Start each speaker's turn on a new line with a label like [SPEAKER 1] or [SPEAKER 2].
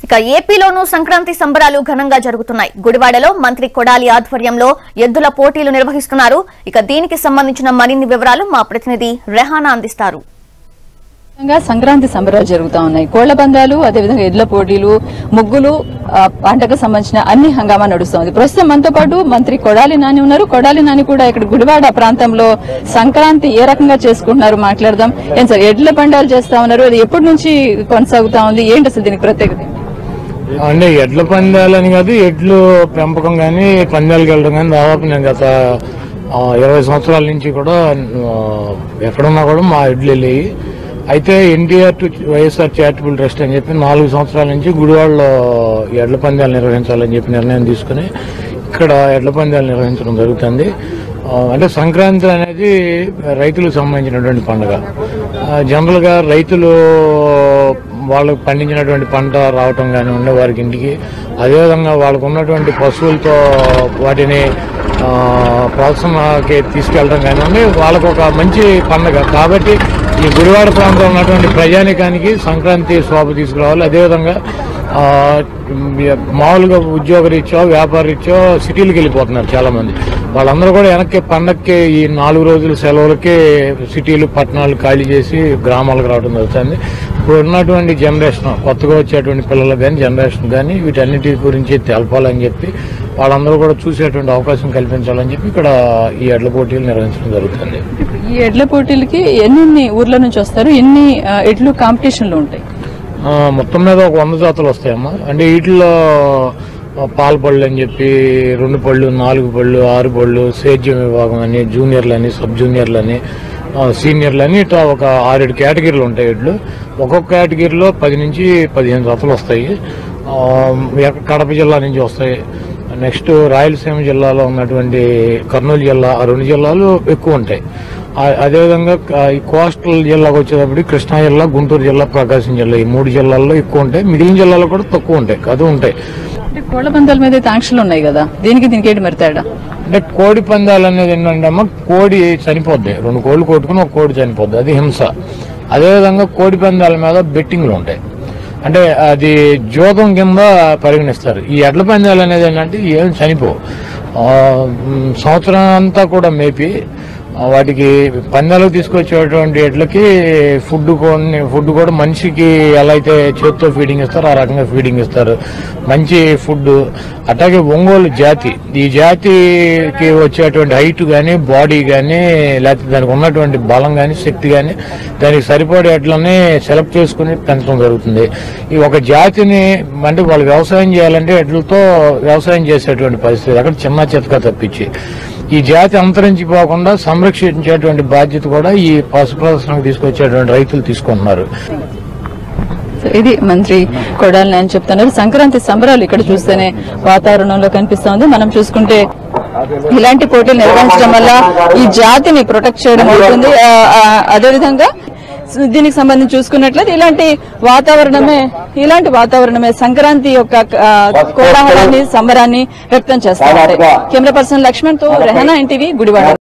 [SPEAKER 1] ఇక ఏపీలోనూ సంక్రాంతి సంబరాలు ఘనంగా జరుగుతున్నాయి గుడివాడలో మంత్రి కొడాలి ఆధ్వర్యంలో ఎద్దుల పోటీలు నిర్వహిస్తున్నారు ఇక దీనికి సంబంధించిన మరిన్ని వివరాలు మా ప్రతినిధి రెహానా అందిస్తారు
[SPEAKER 2] విధంగా సంక్రాంతి సంబరాలు జరుగుతా ఉన్నాయి కోళ్ల పందాలు అదేవిధంగా ఎడ్ల పోటీలు ముగ్గులు ఆ, పంటకు సంబంధించిన అన్ని హంగామా నడుస్తోంది ప్రస్తుతం మనతో పాటు మంత్రి కొడాలి నాని ఉన్నారు కొడాలి నాని కూడా ఇక్కడ గుడివాడ ప్రాంతంలో సంక్రాంతి ఏ రకంగా చేసుకుంటున్నారు మాట్లాడదాం ఏం సార్ ఎడ్ల పందాలు చేస్తా ఉన్నారు అది ఎప్పటి నుంచి కొనసాగుతా ఉంది ఏంటి అసలు దీనికి ప్రత్యేకత
[SPEAKER 3] అంటే ఎడ్ల పందాలని కాదు ఎడ్లు పెంపకం కానీ పందాలకు వెళ్ళడం కానీ దాదాపు నేను గత ఆ, ఇరవై సంవత్సరాల నుంచి కూడా ఆ, ఎక్కడున్నా కూడా మా ఎడ్లు వెళ్ళేవి అయితే NTR to YSR charitable trust అని చెప్పి నాలుగు సంవత్సరాల నుంచి గుడివాడలో ఈ ఎడ్ల పందాలు నిర్వహించాలని చెప్పి నిర్ణయం తీసుకుని ఇక్కడ ఎడ్ల పందాలు నిర్వహించడం జరుగుతుంది ఆ, అంటే సంక్రాంతి అనేది రైతులకు సంబంధించినటువంటి పండుగ ఆ, జనరల్ గా రైతులు వాళ్ళకు పండించినటువంటి పంట రావటం కానివ్వండి వారికి ఇంటికి అదేవిధంగా వాళ్ళకు ఉన్నటువంటి పశువులతో వాటిని ఆ, ప్రదర్శనకి తీసుకెళ్ళడం కానివ్వండి వాళ్ళకు ఒక మంచి పండుగ కాబట్టి ఈ గుడివాడ ప్రాంతంలో ఉన్నటువంటి ప్రజానికానికి సంక్రాంతి శోభ తీసుకురావాలి అదేవిధంగా ఆ, మామూలుగా ఉద్యోగ రీత్యో వ్యాపార రీత్యో సిటీలకు వెళ్ళిపోతున్నారు చాలా మంది వాళ్ళందరూ కూడా వెనక్కి పండక్కి ఈ నాలుగు రోజుల సెలవులకి సిటీలు పట్టణాలు ఖాళీ చేసి గ్రామాలకు రావడం జరుగుతుంది ఇప్పుడు ఉన్నటువంటి జనరేషన్ కొత్తగా వచ్చేటువంటి పిల్లలకు కానీ జనరేషన్ కానీ వీటన్నిటి గురించి తెలపాలని చెప్పి వాళ్ళందరూ కూడా చూసేటువంటి అవకాశం కల్పించాలని చెప్పి ఇక్కడ ఈ ఎడ్ల పోటీలు నిర్వహించడం జరుగుతుంది
[SPEAKER 2] ఈ ఎడ్ల పోటీలకి ఎన్ని ఊర్ల నుంచి వస్తారు ఎన్ని ఆ, ఎడ్లు కాంపిటీషన్లు ఉంటాయి
[SPEAKER 3] ఆ, మొత్తం మీద ఒక వంద జాతలు వస్తాయమ్మా అంటే వీటిలో ఆ, పాల పళ్ళు అని చెప్పి రెండు పళ్ళు నాలుగు పళ్ళు ఆరు పళ్ళు సేద్యం విభాగం అని జూనియర్లు అని సబ్ జూనియర్లు అని ఆ, సీనియర్లు అని ఇట్లా ఒక ఆరేడు కేటగిరీలు ఉంటాయి వీటిలో ఒక్కొక్క కేటగిరీలో పది నుంచి పదిహేను జాతలు వస్తాయి ఆ, ఎక్క- కడప జిల్లా నుంచి వస్తాయి నెక్స్ట్ రాయలసీమ జిల్లాలో ఉన్నటువంటి కర్నూలు జిల్లా ఆ రెండు జిల్లాలు ఎక్కువ ఉంటాయి ఆ- అదేవిధంగా క- ఈ కోస్టల్ జిల్లాకు వచ్చేటప్పటికి కృష్ణా జిల్లా గుంటూరు జిల్లా ప్రకాశం జిల్లా ఈ మూడు జిల్లాల్లో ఎక్కువ ఉంటాయి మిగిలిన జిల్లాలో కూడా తక్కువ ఉంటాయి అది ఉంటాయి
[SPEAKER 2] అంటే కోళ్ల పందాల మీద అయితే ఆంక్షలు ఉన్నాయి కదా దీనికి దీనికి ఏంటి మరి తేడా
[SPEAKER 3] అంటే కోడి పందాలు అనేది ఏంటంటే అమ్మ కోడి చనిపోద్ది రెండు కోళ్ళు కొట్టుకుని ఒక కోడి చనిపోద్ది అది హింస అదేవిధంగా కోడి పందాల మీద బెట్టింగ్లు ఉంటాయి అంటే అది జోదం కింద పరిగణిస్తారు ఈ ఎడ్ల పందాలు అనేది ఏంటంటే ఏం చనిపోవు ఆ, మ్, సంవత్సరం అంతా కూడా మేపి ఆ, వాటికి పందాలకు తీసుకొచ్చేటువంటి ఎడ్లకి ఫుడ్ కొన్ని ఫుడ్ కూడా మనిషికి ఎలా అయితే చేత్తో ఫీడింగ్ ఇస్తారో ఆ రకంగా ఫీడింగ్ ఇస్తారు మంచి ఫుడ్ అట్లాగే ఒంగోలు జాతి ఈ జాతికి వచ్చేటువంటి హైట్ కానీ బాడీ కానీ లేకపోతే దానికి ఉన్నటువంటి బలం కానీ శక్తి కానీ దానికి సరిపడే ఎడ్లని సెలెక్ట్ చేసుకుని పెంచడం జరుగుతుంది ఈ ఒక జాతిని అంటే వాళ్ళు వ్యవసాయం చేయాలంటే ఎడ్లతో వ్యవసాయం చేసేటువంటి పరిస్థితి అక్కడ చిన్న చితక తప్పించి ఈ జాతి అంతరించిపోకుండా సంరక్షించేటువంటి బాధ్యత కూడా ఈ పశు ప్రదర్శనకు తీసుకొచ్చేటువంటి రైతులు తీసుకుంటున్నారు
[SPEAKER 2] సో ఇది మంత్రి కొడాలని అని చెప్తున్నారు సంక్రాంతి సంబరాలు ఇక్కడ చూస్తేనే వాతావరణంలో కనిపిస్తోంది మనం చూసుకుంటే ఇలాంటి పోటీలు నిర్వహించడం వల్ల ఈ జాతిని ప్రొటెక్ట్ చేయడం అవుతుంది ఆ, ఆ, అదేవిధంగా దీనికి సంబంధించి చూసుకున్నట్లయితే ఇలాంటి వాతావరణమే ఇలాంటి వాతావరణమే సంక్రాంతి యొక్క ఆ, కోలాహలాన్ని సంబరాన్ని వ్యక్తం చేస్తా ఉంటాయి కెమెరా పర్సన్ లక్ష్మణ్ తో రెహనా ఎన్టీవీ గుడివాడ